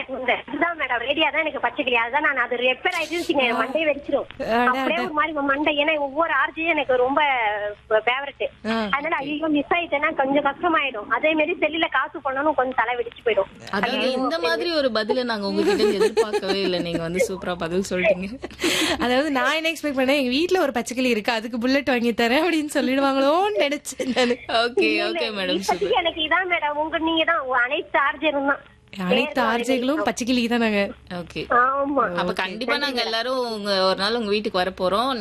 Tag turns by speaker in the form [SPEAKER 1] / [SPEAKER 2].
[SPEAKER 1] எனக்கு இந்த இதுதான் மேடம் ரேடியா தான் எனக்கு பச்சை கிளி அதுதான் நான் அது ரிப்பேர் ஆயிடுச்சுங்க என் மண்டையை வெடிச்சிடும்
[SPEAKER 2] அட,
[SPEAKER 1] அப்படியே ஒரு மாதிரி மண்டை ஏன்னா ஒவ்வொரு ஆர்ஜியும் எனக்கு ரொம்ப ஃபேவரட்
[SPEAKER 2] ஆ.
[SPEAKER 1] அதனால ஐயோ மிஸ் ஆயிட்டேன்னா கொஞ்சம் கஷ்டமாயிடும் அதே மாதிரி செல்லுல காசு பண்ணணும் கொஞ்சம் தலை வெடிச்சு போயிடும்
[SPEAKER 3] அதாவது இந்த மாதிரி ஒரு பதில நாங்க உங்ககிட்ட இருந்து எதிர்பார்க்கவே இல்லை நீங்க வந்து சூப்பரா பதில் சொல்லிட்டீங்க
[SPEAKER 2] அதாவது நான் என்ன எக்ஸ்பெக்ட் பண்ணேன் எங்க வீட்ல ஒரு பச்சைக்கிளி இருக்கு அதுக்கு புல்லட் வாங்கி தரேன் அப்படின்னு சொல்லிடுவாங்களோன்னு நினைச்சேன் நானு.
[SPEAKER 3] ஓகே ஓகே மேடம் சூப்பர்
[SPEAKER 1] இப்போதைக்கு எனக்கு இதான் மேடம் உங்க நீங்க தான் உங்க அனைத்து ஆர்ஜரும் தான்
[SPEAKER 2] அனைத்து ஆர்ஜைகளும் பச்சைக்கிளி தான் நாங்க
[SPEAKER 3] ஓகே
[SPEAKER 1] ஆமா
[SPEAKER 3] அப்ப கண்டிப்பா நாங்க எல்லாரும் உங்க ஒரு நாள் உங்க வீட்டுக்கு வர போறோம்